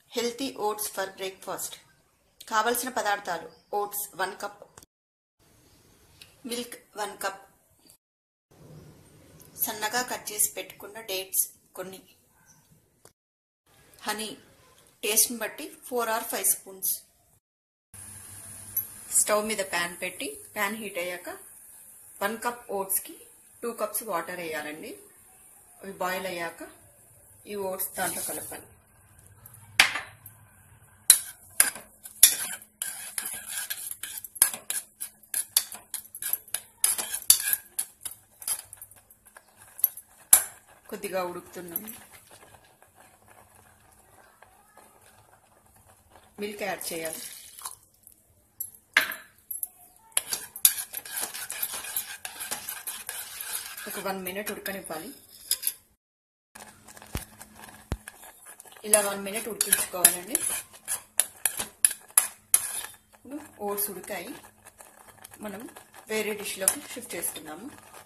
healthy oats for breakfast కావలసిన పదార్థాలు oats one cup milk one cup సన్నగా cut చేసి పెట్టుకున్న డేట్స్ కొన్ని హనీ టేస్ట్ని బట్టి four or five spoons stove మీద ప్యాన్ పెట్టి ప్యాన్ హీట్ అయ్యాక వన్ కప్ ఓట్స్కి టూ కప్స్ వాటర్ వేయాలండి అవి బాయిల్ అయ్యాక ఈ ఓట్స్ దాంట్లో కలపాలి కొద్దిగా ఉడుకుతున్నాము మిల్క్ యాడ్ చేయాలి ఒక వన్ మినిట్ ఉడకనివ్వాలి ఇలా వన్ మినిట్ ఉడికించుకోవాలండి ఓట్స్ ఉడికాయి మనం వేరే డిష్లోకి షిఫ్ట్ చేసుకున్నాము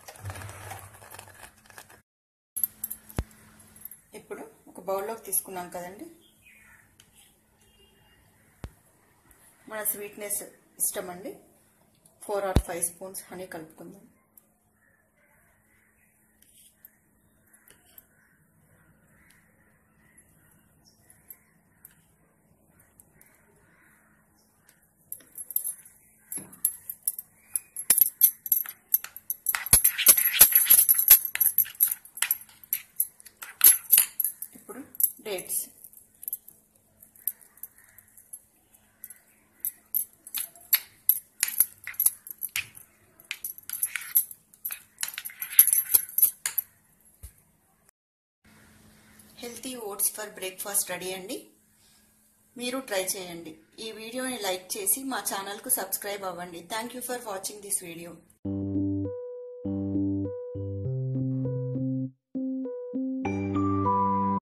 ఇప్పుడు ఒక బౌల్లోకి తీసుకున్నాం కదండి మన స్వీట్నెస్ ఇష్టం అండి four or five spoons honey కలుపుకుందాం ఇప్పుడు dates healthy oats for breakfast ready అండి మీరు ట్రై చేయండి ఈ వీడియోని లైక్ చేసి మా ఛానల్కు సబ్స్క్రైబ్ అవ్వండి thank you for watching this video